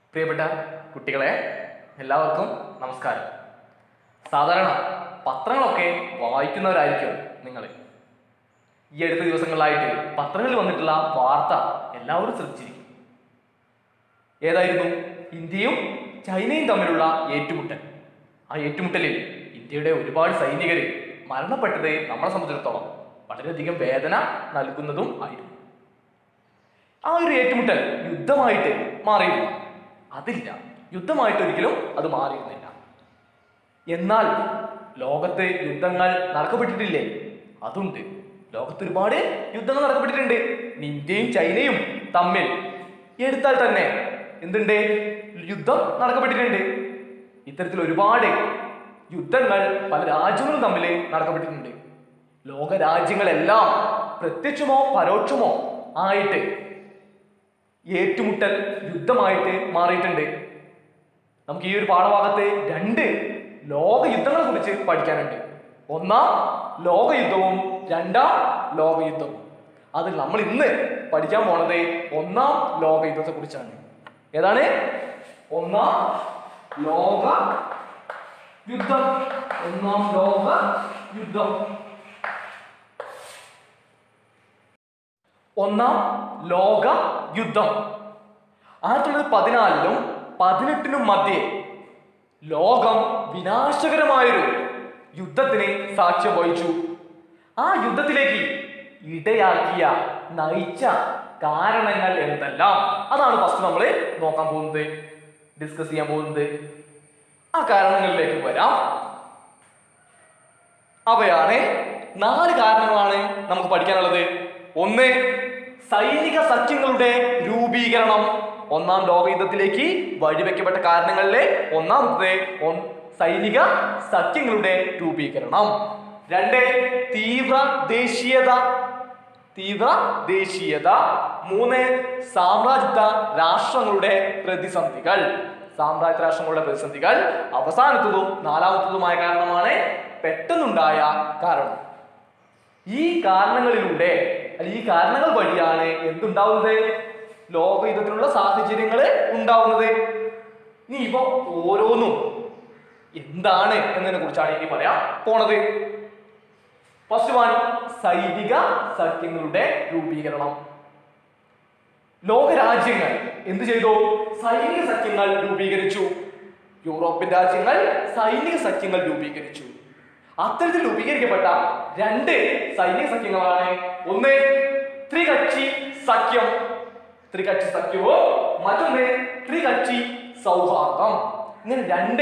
പ്രിയപ്പെട്ട കുട്ടികളെ എല്ലാവർക്കും നമസ്കാരം സാധാരണ പത്രങ്ങളൊക്കെ വായിക്കുന്നവരായിരിക്കും നിങ്ങൾ ഈ അടുത്ത ദിവസങ്ങളിലായിട്ട് പത്രങ്ങളിൽ വന്നിട്ടുള്ള വാർത്ത എല്ലാവരും ശ്രദ്ധിച്ചിരിക്കും ഏതായിരുന്നു ഇന്ത്യയും ചൈനയും തമ്മിലുള്ള ഏറ്റുമുട്ടൽ ആ ഏറ്റുമുട്ടലിൽ ഇന്ത്യയുടെ ഒരുപാട് സൈനികർ മരണപ്പെട്ടത് നമ്മളെ സംബന്ധിച്ചിടത്തോളം വളരെയധികം വേദന നൽകുന്നതും ആയിരുന്നു ആ ഒരു ഏറ്റുമുട്ടൽ യുദ്ധമായിട്ട് മാറിയിരുന്നു അതില്ല യുദ്ധമായിട്ട് ഒരിക്കലും അത് മാറിയിരുന്നില്ല എന്നാൽ ലോകത്ത് യുദ്ധങ്ങൾ നടക്കപ്പെട്ടിട്ടില്ലേ അതുണ്ട് ലോകത്ത് ഒരുപാട് യുദ്ധങ്ങൾ നടക്കപ്പെട്ടിട്ടുണ്ട് ഇനി ഇന്ത്യയും ചൈനയും തമ്മിൽ എടുത്താൽ തന്നെ എന്തുണ്ട് യുദ്ധം നടക്കപ്പെട്ടിട്ടുണ്ട് ഇത്തരത്തിൽ ഒരുപാട് യുദ്ധങ്ങൾ പല രാജ്യങ്ങളും തമ്മിൽ നടക്കപ്പെട്ടിട്ടുണ്ട് ലോക രാജ്യങ്ങളെല്ലാം പ്രത്യക്ഷമോ പരോക്ഷമോ ആയിട്ട് ഏറ്റുമുട്ടൽ യുദ്ധമായിട്ട് മാറിയിട്ടുണ്ട് നമുക്ക് ഈ ഒരു പാഠഭാഗത്ത് രണ്ട് ലോക യുദ്ധങ്ങളെ കുറിച്ച് പഠിക്കാനുണ്ട് ഒന്നാം ലോകയുദ്ധവും രണ്ടാം ലോകയുദ്ധവും അത് നമ്മൾ ഇന്ന് പഠിക്കാൻ പോണത് ഒന്നാം ലോകയുദ്ധത്തെ കുറിച്ചാണ് ഏതാണ് ഒന്നാം ലോക യുദ്ധം ഒന്നാം ലോക യുദ്ധം ഒന്നാം ലോക യുദ്ധം ആയിരത്തി തൊള്ളായിരത്തി പതിനാലിലും പതിനെട്ടിനും മധ്യേ ലോകം വിനാശകരമായൊരു യുദ്ധത്തിന് സാക്ഷ്യം വഹിച്ചു ആ യുദ്ധത്തിലേക്ക് ഇടയാക്കിയ നയിച്ച കാരണങ്ങൾ എന്തെല്ലാം അതാണ് ഫസ്റ്റ് നമ്മൾ നോക്കാൻ പോകുന്നത് ഡിസ്കസ് ചെയ്യാൻ പോകുന്നത് ആ കാരണങ്ങളിലേക്ക് വരാം അവയാണ് നാല് കാരണങ്ങളാണ് നമുക്ക് പഠിക്കാനുള്ളത് ഒന്ന് സൈനിക സഖ്യങ്ങളുടെ രൂപീകരണം ഒന്നാം ലോകയുദ്ധത്തിലേക്ക് വഴിവെക്കപ്പെട്ട കാരണങ്ങളിലെ ഒന്നാമത്തെ ഒന്ന് സൈനിക സഖ്യങ്ങളുടെ രൂപീകരണം രണ്ട് തീവ്ര ദേശീയത തീവ്ര ദേശീയത മൂന്ന് സാമ്രാജ്യത്വ രാഷ്ട്രങ്ങളുടെ പ്രതിസന്ധികൾ സാമ്രാജ്യ രാഷ്ട്രങ്ങളുടെ പ്രതിസന്ധികൾ അവസാനത്തതും നാലാമത്തതുമായ കാരണമാണ് പെട്ടെന്നുണ്ടായ കാരണം ഈ കാരണങ്ങളിലൂടെ അല്ലെങ്കിൽ ഈ കാരണങ്ങൾ വഴിയാണ് എന്തുണ്ടാവുന്നത് ലോകയുദ്ധത്തിനുള്ള സാഹചര്യങ്ങൾ ഉണ്ടാവുന്നത് ഇനി ഇപ്പൊ ഓരോന്നും എന്താണ് എന്നതിനെ കുറിച്ചാണ് ഇനി പറയാൻ പോണത് ഫസ്റ്റ് വൺ സൈനിക സഖ്യങ്ങളുടെ രൂപീകരണം ലോകരാജ്യങ്ങൾ എന്ത് ചെയ്തു സൈനിക സഖ്യങ്ങൾ രൂപീകരിച്ചു യൂറോപ്യൻ രാജ്യങ്ങൾ സൈനിക സഖ്യങ്ങൾ രൂപീകരിച്ചു അത്തരത്തിൽ രൂപീകരിക്കപ്പെട്ട രണ്ട് സൈനിക സഖ്യങ്ങളാണ് ഒന്ന് ത്രികക്ഷി സഖ്യം ത്രികക്ഷി സഖ്യവും മറ്റൊന്ന് ത്രികക്ഷി സൗഹാർദ്ദം ഇങ്ങനെ രണ്ട്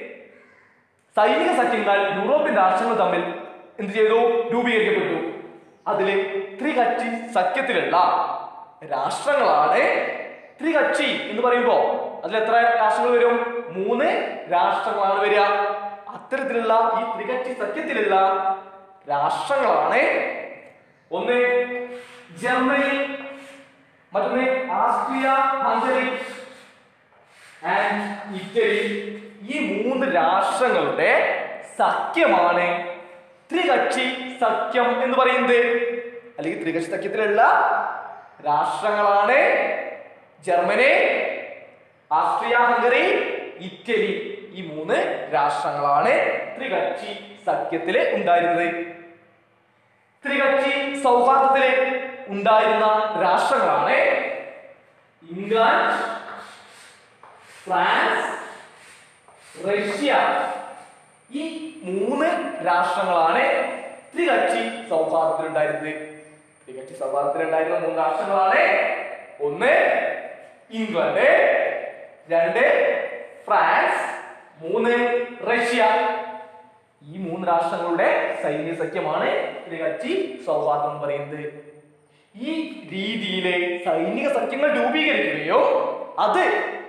സൈനിക സഖ്യങ്ങൾ യൂറോപ്യൻ രാഷ്ട്രങ്ങൾ തമ്മിൽ എന്ത് ചെയ്തു രൂപീകരിക്കപ്പെട്ടു അതില് ത്രികക്ഷി സഖ്യത്തിലുള്ള രാഷ്ട്രങ്ങളാണ് ത്രികക്ഷി എന്ന് പറയുമ്പോ അതിൽ എത്ര രാഷ്ട്രങ്ങൾ വരും മൂന്ന് രാഷ്ട്രങ്ങളാണ് വരിക അത്തരത്തിലുള്ള ഈ ത്രികക്ഷി സഖ്യത്തിലുള്ള രാഷ്ട്രങ്ങളാണ് ഒന്ന് ജർമ്മനി മറ്റൊന്ന് ആസ്ട്രിയ ഹംഗറി ആൻഡ് ഇറ്റലി ഈ മൂന്ന് രാഷ്ട്രങ്ങളുടെ സഖ്യമാണ് ത്രികക്ഷി സഖ്യം എന്ന് പറയുന്നത് അല്ലെങ്കിൽ ത്രികക്ഷി സഖ്യത്തിലുള്ള രാഷ്ട്രങ്ങളാണ് ജർമ്മനി ആസ്ട്രിയ ഹംഗറി ഇറ്റലി ഈ മൂന്ന് രാഷ്ട്രങ്ങളാണ് ത്രികക്ഷി സഖ്യത്തില് ഉണ്ടായിരുന്നത് ത്രികക്ഷി സൗഹാർദ്ദത്തില് ഉണ്ടായിരുന്ന രാഷ്ട്രങ്ങളാണ് ഇംഗ്ലണ്ട് ഫ്രാൻസ് റഷ്യ ഈ മൂന്ന് രാഷ്ട്രങ്ങളാണ് ത്രികക്ഷി സൗഹാർദ്ദത്തിൽ ഉണ്ടായിരുന്നത് ത്രികക്ഷി സൗഹാർദ്ദത്തിൽ ഉണ്ടായിരുന്ന മൂന്ന് രാഷ്ട്രങ്ങളാണ് ഒന്ന് ഇംഗ്ലണ്ട് രണ്ട് ഫ്രാൻസ് മൂന്ന് റഷ്യ ഈ മൂന്ന് രാഷ്ട്രങ്ങളുടെ സൈന്യ സഖ്യമാണ് ത്രികക്ഷി സൗഹാർദ്ദം എന്ന് പറയുന്നത് ഈ രീതിയിലെ സൈനിക സഖ്യങ്ങൾ രൂപീകരിക്കുകയോ അത്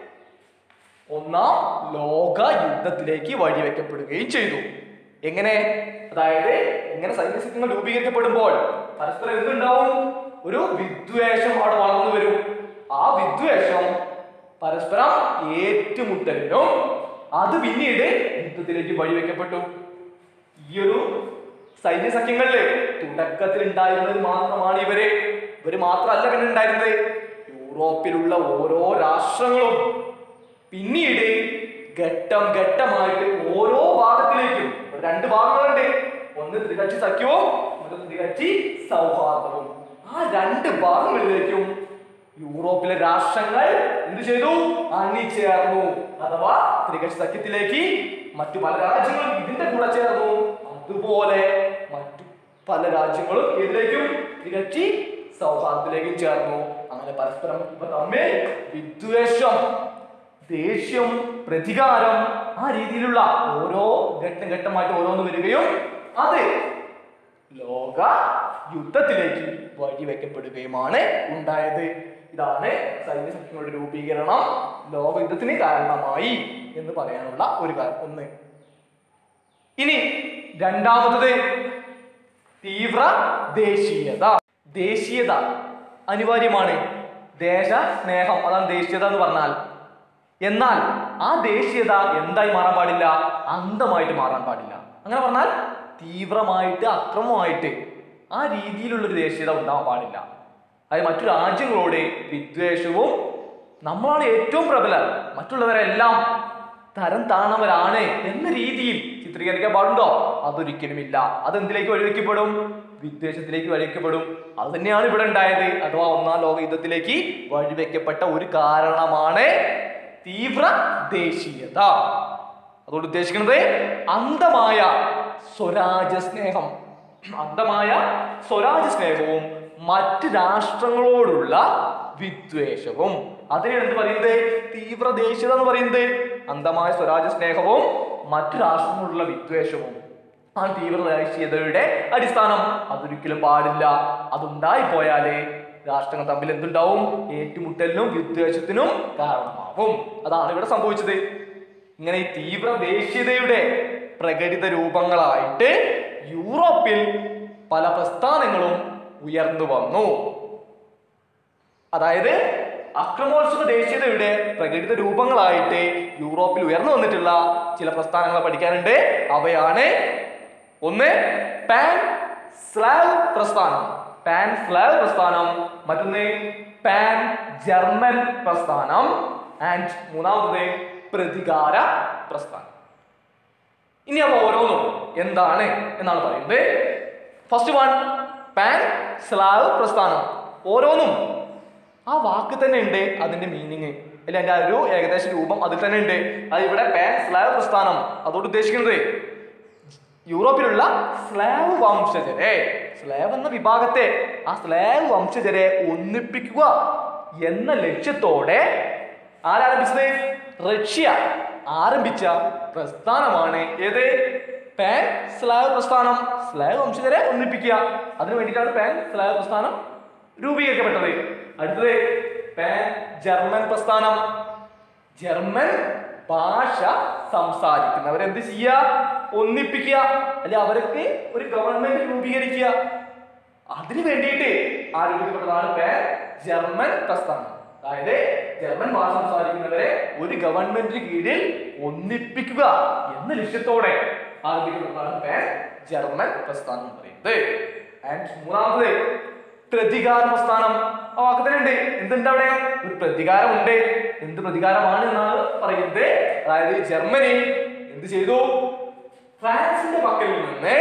ഒന്നാം ലോക യുദ്ധത്തിലേക്ക് വഴിവെക്കപ്പെടുകയും ചെയ്തു എങ്ങനെ അതായത് എങ്ങനെ സൈനിക സഖ്യങ്ങൾ രൂപീകരിക്കപ്പെടുമ്പോൾ പരസ്പരം എന്തുണ്ടാവും ഒരു വിദ്വേഷം അവിടെ വളർന്നു വരും ആ വിദ്വേഷം പരസ്പരം ഏറ്റുമുട്ടലിനും അത് പിന്നീട് യുദ്ധത്തിലേക്ക് വഴിവെക്കപ്പെട്ടു ഈ ഒരു സൈന്യ സഖ്യങ്ങളില് തുടക്കത്തിൽ ഉണ്ടായിരുന്നത് മാത്രമാണ് ഇവര് ഇവര് മാത്രമല്ല പിന്നെ ഉണ്ടായിരുന്നത് യൂറോപ്പിലുള്ള ഓരോ രാഷ്ട്രങ്ങളും പിന്നീട് ഘട്ടം ഘട്ടമായിട്ട് ഓരോ ഭാഗത്തിലേക്കും ഇവിടെ രണ്ട് ഭാഗങ്ങളുണ്ട് ഒന്ന് ത്രികക്ഷി സഖ്യവും മറ്റൊന്ന് ത്രികക്ഷി സൗഹാർദ്ദവും ആ രണ്ട് ഭാഗങ്ങളിലേക്കും യൂറോപ്പിലെ രാഷ്ട്രങ്ങൾ എന്ത് ചെയ്തു അണിചേർന്നു അഥവാ ത്രികക്ഷി സഖ്യത്തിലേക്ക് മറ്റു പല രാജ്യങ്ങളും ഇതിന്റെ കൂടെ ചേർന്നു അതുപോലെ മറ്റു പല രാജ്യങ്ങളും ഇതിലേക്കും ത്രികക്ഷി സൗഹാർദ്ദത്തിലേക്കും ചേർന്നു അങ്ങനെ പരസ്പരം ഇവ തമ്മിൽ വിദ്വേഷം ദേഷ്യം പ്രതികാരം ആ രീതിയിലുള്ള ഓരോ ഘട്ടം ഘട്ടമായിട്ട് ഓരോന്ന് വരികയും അത് ലോക യുദ്ധത്തിലേക്ക് വഴിവെക്കപ്പെടുകയുമാണ് ഉണ്ടായത് ഇതാണ് സൈന്യ സംഘങ്ങളുടെ രൂപീകരണം ലോക യുദ്ധത്തിന് കാരണമായി എന്ന് പറയാനുള്ള ഒരു കാര്യം ഒന്ന് ഇനി രണ്ടാമത്തത് തീവ്ര ദേശീയത ദേശീയത അനിവാര്യമാണ് ദേശ സ്നേഹം അതാണ് ദേശീയത എന്ന് പറഞ്ഞാൽ എന്നാൽ ആ ദേശീയത എന്തായി മാറാൻ പാടില്ല അന്ധമായിട്ട് മാറാൻ പാടില്ല അങ്ങനെ പറഞ്ഞാൽ തീവ്രമായിട്ട് അക്രമമായിട്ട് ആ രീതിയിലുള്ളൊരു ദേശീയത ഉണ്ടാവാൻ പാടില്ല അതായത് മറ്റു രാജ്യങ്ങളോട് വിദ്വേഷവും നമ്മളാണ് ഏറ്റവും പ്രബലർ മറ്റുള്ളവരെല്ലാം തരം താണവരാണ് എന്ന രീതിയിൽ ചിത്രീകരിക്കാൻ പാടുണ്ടോ അതൊരിക്കലുമില്ല അതെന്തിലേക്ക് വഴിവെക്കപ്പെടും വിദ്വേഷത്തിലേക്ക് വഴിവെക്കപ്പെടും അത് തന്നെയാണ് ഇവിടെ ഉണ്ടായത് അഥവാ ഒന്നാം ലോക യുദ്ധത്തിലേക്ക് വഴിവെക്കപ്പെട്ട ഒരു കാരണമാണ് തീവ്ര ദേശീയത അതുകൊണ്ട് ഉദ്ദേശിക്കുന്നത് അന്ധമായ സ്വരാജ്യ സ്നേഹം അന്ധമായ സ്വരാജ്യ സ്നേഹവും മറ്റ് രാഷ്ട്രങ്ങളോടുള്ള വിദ്വേഷവും അതിനാണ് എന്ത് പറയുന്നത് തീവ്ര ദേശീയത എന്ന് പറയുന്നത് അന്ധമായ സ്വരാജ്യ സ്നേഹവും മറ്റു രാഷ്ട്രങ്ങളോടുള്ള വിദ്വേഷവും ആ തീവ്ര ദേശീയതയുടെ അടിസ്ഥാനം അതൊരിക്കലും പാടില്ല അതുണ്ടായി പോയാല് രാഷ്ട്രങ്ങൾ തമ്മിൽ എന്തുണ്ടാവും ഏറ്റുമുട്ടലിനും വിദ്വേഷത്തിനും കാരണമാവും അതാണ് ഇവിടെ സംഭവിച്ചത് ഇങ്ങനെ ഈ തീവ്ര ദേശീയതയുടെ പ്രകടിത രൂപങ്ങളായിട്ട് യൂറോപ്പിൽ പല പ്രസ്ഥാനങ്ങളും ഉയർന്നു വന്നു അതായത് അക്രമോത്സവ ദേശീയതയുടെ പ്രകടിത രൂപങ്ങളായിട്ട് യൂറോപ്പിൽ ഉയർന്നു വന്നിട്ടുള്ള ചില പ്രസ്ഥാനങ്ങൾ പഠിക്കാനുണ്ട് അവയാണ് ഒന്ന് പാൻ സ്ലാവ് പ്രസ്ഥാനം പാൻ സ്ലാവ് പ്രസ്ഥാനം മറ്റൊന്ന് പാൻ ജർമ്മൻ പ്രസ്ഥാനം ആൻഡ് മൂന്നാമത് പ്രതികാര പ്രസ്ഥാനം ഇനി അവ ഓരോന്നും എന്താണ് എന്നാണ് പറയുന്നത് ഫസ്റ്റ് വൺ പാൻ സ്ലാവ് പ്രസ്ഥാനം ഓരോന്നും ആ വാക്ക് തന്നെ ഉണ്ട് അതിന്റെ മീനിങ് അല്ലെ അതിന്റെ ആ ഒരു ഏകദേശ രൂപം അതിൽ തന്നെ ഉണ്ട് അത് ഇവിടെ പാൻ സ്ലാവ് പ്രസ്ഥാനം അതോട് ഉദ്ദേശിക്കുന്നത് യൂറോപ്പിലുള്ള സ്ലാവ് വംശജരെ സ്ലാവ് എന്ന വിഭാഗത്തെ ആ സ്ലാവ് വംശജരെ ഒന്നിപ്പിക്കുക എന്ന ലക്ഷ്യത്തോടെ ആരാരംഭിച്ചത് റഷ്യ ആരംഭിച്ച പ്രസ്ഥാനമാണ് ഏത് പാൻ സ്ലാവ് പ്രസ്ഥാനം സ്ലാവ് വംശജരെ ഒന്നിപ്പിക്കുക അതിനു വേണ്ടിയിട്ടാണ് പാൻ സ്ലാവ് പ്രസ്ഥാനം രൂപീകരിക്കപ്പെട്ടത് അടുത്തത് പാൻ ജർമ്മൻ പ്രസ്ഥാനം ജർമ്മൻ ഭാഷ സംസാരിക്കുന്നവരെന്ത് ചെയ്യുക ഒന്നിപ്പിക്കുക അല്ലെ അവർക്ക് ഒരു ഗവൺമെന്റ് രൂപീകരിക്കുക അതിനു വേണ്ടിയിട്ട് ആരംഭിക്കപ്പെട്ടതാണ് പാൻ ജർമ്മൻ പ്രസ്ഥാനം അതായത് ജർമ്മൻ ഭാഷ സംസാരിക്കുന്നവരെ ഒരു ഗവൺമെന്റിന് കീഴിൽ ഒന്നിപ്പിക്കുക എന്ന ലക്ഷ്യത്തോടെ ആരംഭിക്കപ്പെട്ടതാണ് പാൻ ജർമ്മൻ പ്രസ്ഥാനം എന്ന് പറയുന്നത് ആൻഡ് മൂന്നാമത് പ്രതികാര പ്രസ്ഥാനം ആ വാക്ക് തന്നെ ഉണ്ട് എന്തുണ്ട് അവിടെ ഒരു പ്രതികാരമുണ്ട് എന്ത് പ്രതികാരമാണ് എന്നാണ് പറയുന്നത് അതായത് ജർമ്മനി എന്ത് ചെയ്തു ഫ്രാൻസിന്റെ പക്കൽ നിന്ന്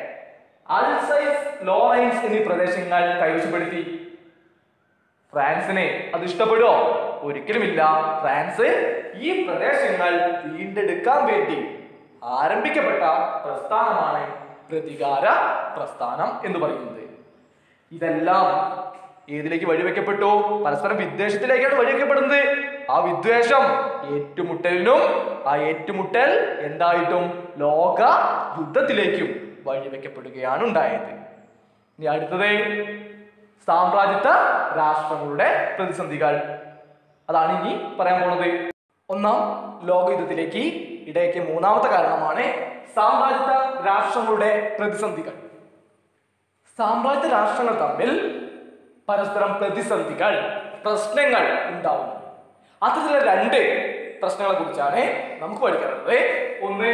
അൽസൈസ് ലോറൈൻസ് എന്നീ പ്രദേശങ്ങൾ കൈവശപ്പെടുത്തി ഫ്രാൻസിനെ അത് ഇഷ്ടപ്പെടുമോ ഒരിക്കലുമില്ല ഫ്രാൻസ് ഈ പ്രദേശങ്ങൾ വീണ്ടെടുക്കാൻ വേണ്ടി ആരംഭിക്കപ്പെട്ട പ്രസ്ഥാനമാണ് പ്രതികാര പ്രസ്ഥാനം എന്ന് പറയുന്നത് ഇതെല്ലാം ഏതിലേക്ക് വഴിവെക്കപ്പെട്ടു പരസ്പരം വിദ്വേഷത്തിലേക്കാണ് വഴിവെക്കപ്പെടുന്നത് ആ വിദ്വേഷം ഏറ്റുമുട്ടലിനും ആ ഏറ്റുമുട്ടൽ എന്തായിട്ടും ലോക യുദ്ധത്തിലേക്കും വഴിവെക്കപ്പെടുകയാണ് ഉണ്ടായത് ഇനി അടുത്തത് സാമ്രാജ്യത്വ രാഷ്ട്രങ്ങളുടെ പ്രതിസന്ധികൾ അതാണ് ഇനി പറയാൻ പോണത് ഒന്നാം ലോകയുദ്ധത്തിലേക്ക് ഇടയ്ക്ക് മൂന്നാമത്തെ കാരണമാണ് സാമ്രാജ്യത്വ രാഷ്ട്രങ്ങളുടെ പ്രതിസന്ധികൾ സാമ്രാജ്യ രാഷ്ട്രങ്ങൾ തമ്മിൽ പരസ്പരം പ്രതിസന്ധികൾ പ്രശ്നങ്ങൾ ഉണ്ടാവുന്നു അത്തരത്തിലുള്ള രണ്ട് പ്രശ്നങ്ങളെ കുറിച്ചാണ് നമുക്ക് പഠിക്കാനുള്ളത് ഒന്ന്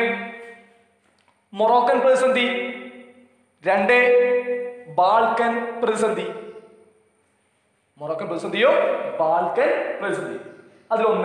മൊറോക്കൻ പ്രതിസന്ധി രണ്ട് ബാൾക്കൻ പ്രതിസന്ധി മൊറോക്കൻ പ്രതിസന്ധിയോ ബാൾക്കൻ പ്രതിസന്ധി അതിലൊന്ന്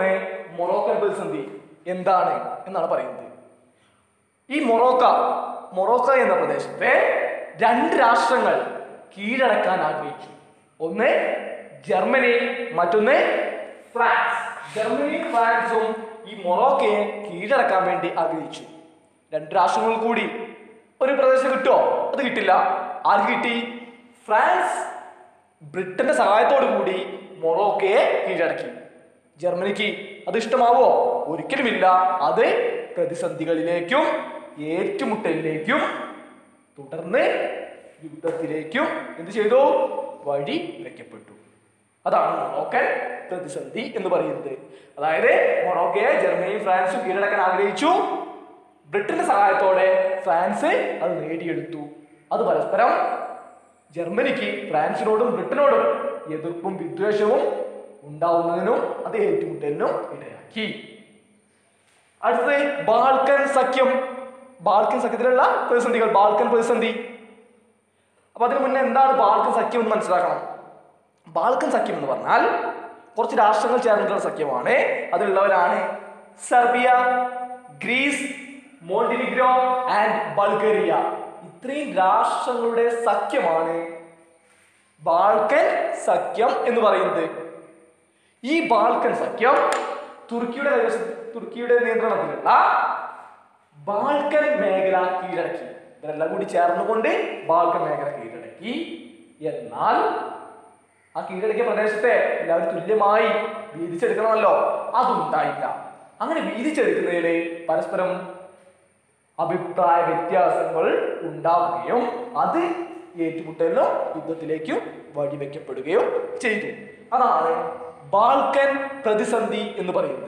മൊറോക്കൻ പ്രതിസന്ധി എന്താണ് എന്നാണ് പറയുന്നത് ഈ മൊറോക്ക മൊറോക്ക എന്ന പ്രദേശത്തെ രണ്ട് രാഷ്ട്രങ്ങൾ കീഴടക്കാൻ ആഗ്രഹിച്ചു ഒന്ന് ജർമ്മനി മറ്റൊന്ന് ഫ്രാൻസ് ജർമ്മനിയും ഫ്രാൻസും ഈ മൊറോക്കയെ കീഴടക്കാൻ വേണ്ടി ആഗ്രഹിച്ചു രണ്ട് രാഷ്ട്രങ്ങൾ കൂടി ഒരു പ്രദേശം കിട്ടുമോ അത് കിട്ടില്ല ആർക്ക് കിട്ടി ഫ്രാൻസ് ബ്രിട്ടന്റെ സഹായത്തോടു കൂടി മൊറോക്കയെ കീഴടക്കി ജർമ്മനിക്ക് അത് ഇഷ്ടമാവോ ഒരിക്കലുമില്ല അത് പ്രതിസന്ധികളിലേക്കും ഏറ്റുമുട്ടലിലേക്കും തുടർന്ന് യുദ്ധത്തിലേക്കും എന്ത് ചെയ്തു വഴി വെക്കപ്പെട്ടു അതാണ് മൊറോക്കൻ പ്രതിസന്ധി എന്ന് പറയുന്നത് അതായത് മൊറോക്കയെ ജർമ്മനിയും ഫ്രാൻസും കീഴടക്കാൻ ആഗ്രഹിച്ചു ബ്രിട്ടന്റെ സഹായത്തോടെ ഫ്രാൻസ് അത് നേടിയെടുത്തു അത് പരസ്പരം ജർമ്മനിക്ക് ഫ്രാൻസിനോടും ബ്രിട്ടനോടും എതിർപ്പും വിദ്വേഷവും ഉണ്ടാവുന്നതിനും അത് ഏറ്റുമുട്ടലിനും ഇടയാക്കി അടുത്തത് ബാൾക്കൻ സഖ്യം ബാൾക്കൻ സഖ്യത്തിലുള്ള പ്രതിസന്ധികൾ ബാൾക്കൻ പ്രതിസന്ധി അപ്പൊ അതിനു മുന്നേ എന്താണ് ബാൾക്കൻ സഖ്യം എന്ന് മനസ്സിലാക്കണം ബാൾക്കൻ സഖ്യം എന്ന് പറഞ്ഞാൽ കുറച്ച് രാഷ്ട്രങ്ങൾ ചേർന്നിട്ടുള്ള സഖ്യമാണ് അതിലുള്ളവരാണ് Serbia Greece Montenegro and Bulgaria ഇത്രയും രാഷ്ട്രങ്ങളുടെ സഖ്യമാണ് ബാൾക്കൻ സഖ്യം എന്ന് പറയുന്നത് ഈ ബാൾക്കൻ സഖ്യം തുർക്കിയുടെ കൈവശ തുർക്കിയുടെ നിയന്ത്രണത്തിലുള്ള ബാൾക്കൻ മേഖല കീഴടക്കി ഇവരെല്ലാം കൂടി ചേർന്നുകൊണ്ട് ബാൾക്കൻ മേഖല കീഴടക്കി എന്നാൽ ആ കീഴടക്കിയ പ്രദേശത്തെ എല്ലാവരും തുല്യമായി വീതിച്ചെടുക്കണമല്ലോ അതുണ്ടായില്ല അങ്ങനെ വീതിച്ചെടുക്കുന്നതിൽ പരസ്പരം അഭിപ്രായ വ്യത്യാസങ്ങൾ ഉണ്ടാവുകയും അത് ഏറ്റുമുട്ടലിനോ യുദ്ധത്തിലേക്കും വഴിവെക്കപ്പെടുകയും ചെയ്തു അതാണ് ബാൾക്കൻ പ്രതിസന്ധി എന്ന് പറയുന്നത്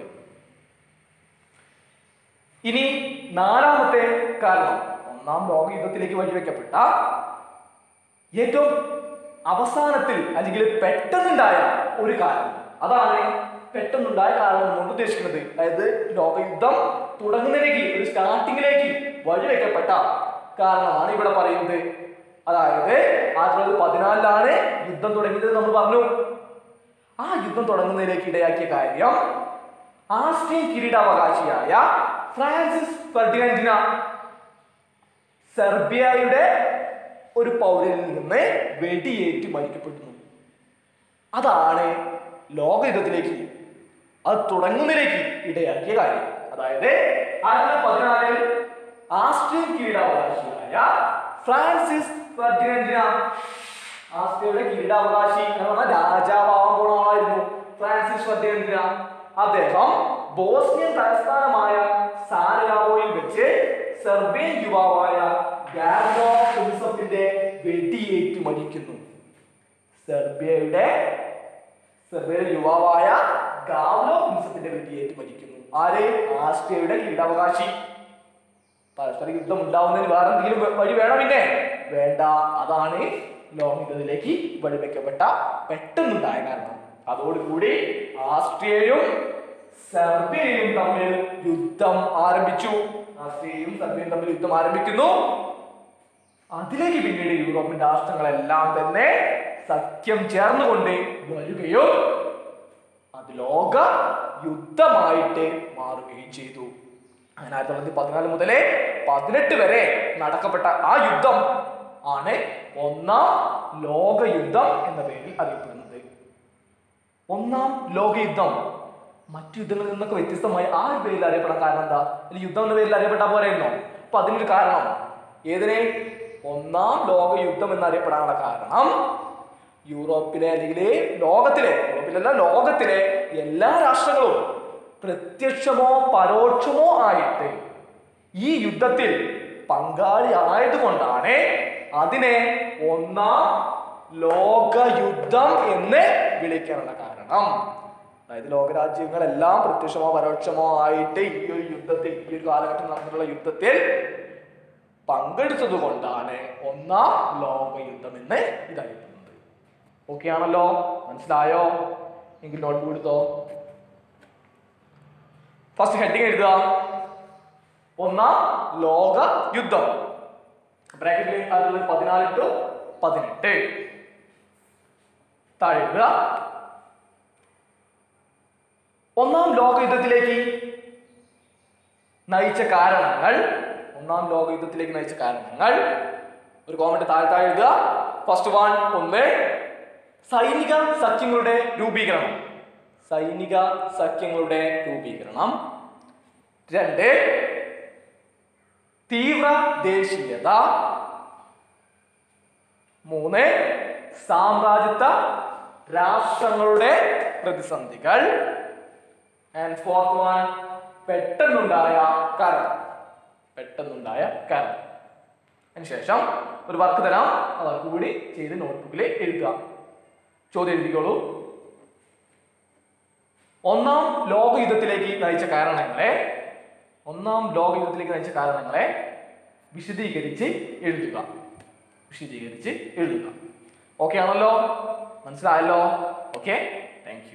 ഇനി നാലാമത്തെ കാരണം ഒന്നാം ലോക യുദ്ധത്തിലേക്ക് വഴിവെക്കപ്പെട്ട ഏറ്റവും അവസാനത്തിൽ അല്ലെങ്കിൽ പെട്ടെന്നുണ്ടായ ഒരു കാരണം അതാണ് പെട്ടെന്നുണ്ടായ കാരണം കൊണ്ട് ഉദ്ദേശിക്കുന്നത് അതായത് ലോകയുദ്ധം തുടങ്ങുന്നതിലേക്ക് ഒരു സ്റ്റാർട്ടിങ്ങിലേക്ക് വഴിവെക്കപ്പെട്ട കാരണമാണ് ഇവിടെ പറയുന്നത് അതായത് ആയിരത്തി തൊള്ളായിരത്തി പതിനാലിലാണ് യുദ്ധം തുടങ്ങിയത് നമ്മൾ പറഞ്ഞു ആ യുദ്ധം തുടങ്ങുന്നതിലേക്ക് ഇടയാക്കിയ കാര്യം ആസ്ട്രിയൻ കിരീടാവകാശിയായ ഫ്രാൻസിസ് ഫെർഡിനൻഡിന സെർബിയയുടെ ഒരു പൗരനിൽ നിന്ന് വെടിയേറ്റ് മരിക്കപ്പെടുന്നു അതാണ് ലോകയുദ്ധത്തിലേക്ക് അത് തുടങ്ങുന്നതിലേക്ക് ഇടയാക്കിയ കാര്യം അതായത് ആയിരത്തി പതിനാലിൽ ആസ്ട്രിയൻ കിരീടാവകാശിയായ ഫ്രാൻസിസ് ഫെർഡിനൻഡിന ആസ്ട്രിയയുടെ കിരീടാവകാശി എന്ന് പറഞ്ഞാൽ രാജാവാകാൻ പോണ ആളായിരുന്നു ഫ്രാൻസിസ് ഫെർഡിനൻഡിന അദ്ദേഹം ബോസ്നിയൻ തലസ്ഥാനമായ സാരഗാവോയിൽ വെച്ച് സെർബിയൻ യുവാവായ ഗാർഡോ പ്രിൻസപ്പിന്റെ വെടിയേറ്റ് മരിക്കുന്നു സെർബിയയുടെ സെർബിയയുടെ യുവാവായ ഗാവ്ലോ പ്രിൻസപ്പിന്റെ വെടിയേറ്റ് മരിക്കുന്നു ആര് ആസ്ട്രിയയുടെ കിരീടാവകാശി പരസ്പര യുദ്ധം ഉണ്ടാവുന്നതിന് വേറെ എന്തെങ്കിലും വ- വഴി വേണം പിന്നെ വേണ്ട അതാണ് ലോകയുദ്ധത്തിലേക്ക് വഴിവെക്കപ്പെട്ട പെട്ടെന്നുണ്ടായ കാരണം അതോടുകൂടി ആസ്ട്രിയയും സെർബിയയും തമ്മിൽ യുദ്ധം ആരംഭിച്ചു ആസ്ട്രിയയും സെർബിയയും തമ്മിൽ യുദ്ധം ആരംഭിക്കുന്നു അതിലേക്ക് പിന്നീട് യൂറോപ്യൻ രാഷ്ട്രങ്ങളെല്ലാം തന്നെ സഖ്യം ചേർന്നുകൊണ്ട് വരികയും അത് ലോക യുദ്ധമായിട്ട് മാറുകയും ചെയ്തു അങ്ങനെ ആയിരത്തി തൊള്ളായിരത്തി പതിനാല് മുതലേ പതിനെട്ട് വരെ നടക്കപ്പെട്ട ആ യുദ്ധം ആണ് ഒന്നാം ലോക യുദ്ധം എന്ന പേരിൽ അറിയപ്പെടുന്നത് ഒന്നാം ലോക യുദ്ധം മറ്റു യുദ്ധങ്ങളിൽ നിന്നൊക്കെ വ്യത്യസ്തമായി ആ ഒരു പേരിൽ അറിയപ്പെടാൻ കാരണം എന്താ അല്ലെങ്കിൽ യുദ്ധം എന്ന പേരിൽ അറിയപ്പെട്ടാ പോരായിരുന്നോ അപ്പൊ അതിനൊരു കാരണം ഏതിനെ ഒന്നാം ലോക യുദ്ധം എന്നറിയപ്പെടാനുള്ള കാരണം യൂറോപ്പിലെ അല്ലെങ്കിൽ ലോകത്തിലെ യൂറോപ്പിലല്ല ലോകത്തിലെ എല്ലാ രാഷ്ട്രങ്ങളും പ്രത്യക്ഷമോ പരോക്ഷമോ ആയിട്ട് ഈ യുദ്ധത്തിൽ പങ്കാളി ആയതുകൊണ്ടാണ് അതിനെ ഒന്നാം ലോക യുദ്ധം എന്ന് വിളിക്കാനുള്ള കാരണം അതായത് ലോകരാജ്യങ്ങളെല്ലാം പ്രത്യക്ഷമോ പരോക്ഷമോ ആയിട്ട് ഈ ഒരു യുദ്ധത്തിൽ ഈ ഒരു കാലഘട്ടം നടന്നിട്ടുള്ള യുദ്ധത്തിൽ പങ്കെടുത്തത് കൊണ്ടാണ് ഒന്നാം ലോക യുദ്ധം എന്ന് ഇതറിയപ്പെടുന്നത് ഓക്കെ ആണല്ലോ മനസ്സിലായോ എങ്കിൽ നോട്ട് കൊടുത്തോ ഫസ്റ്റ് ഹെഡിങ് എഴുതുക ഒന്നാം ലോക യുദ്ധം ബ്രാക്കറ്റിൽ അതിൽ പതിനാല് ടു പതിനെട്ട് താഴെ എഴുതുക ഒന്നാം ലോകയുദ്ധത്തിലേക്ക് നയിച്ച കാരണങ്ങൾ ഒന്നാം ലോകയുദ്ധത്തിലേക്ക് നയിച്ച കാരണങ്ങൾ ഒരു കോമന്റ് താഴെ താഴെ എഴുതുക ഫസ്റ്റ് വൺ ഒന്ന് സൈനിക സഖ്യങ്ങളുടെ രൂപീകരണം സൈനിക സഖ്യങ്ങളുടെ രൂപീകരണം രണ്ട് തീവ്ര ദേശീയത മൂന്ന് സാമ്രാജ്യത്വ രാഷ്ട്രങ്ങളുടെ പ്രതിസന്ധികൾ ആൻഡ് ഫോർത്ത് വൺ പെട്ടെന്നുണ്ടായ കാരണം പെട്ടെന്നുണ്ടായ കാരണം അതിനുശേഷം ഒരു വർക്ക് തരാം ആ വർക്ക് കൂടി ചെയ്ത് നോട്ട്ബുക്കിൽ എഴുതുക ചോദ്യം എഴുതിക്കോളൂ ഒന്നാം ലോകയുദ്ധത്തിലേക്ക് നയിച്ച കാരണങ്ങളെ ഒന്നാം ലോകയുദ്ധത്തിലേക്ക് നയിച്ച കാരണങ്ങളെ വിശദീകരിച്ച് എഴുതുക വിശദീകരിച്ച് എഴുതുക ഓക്കെ ആണല്ലോ മനസ്സിലായല്ലോ ഓക്കെ താങ്ക് യു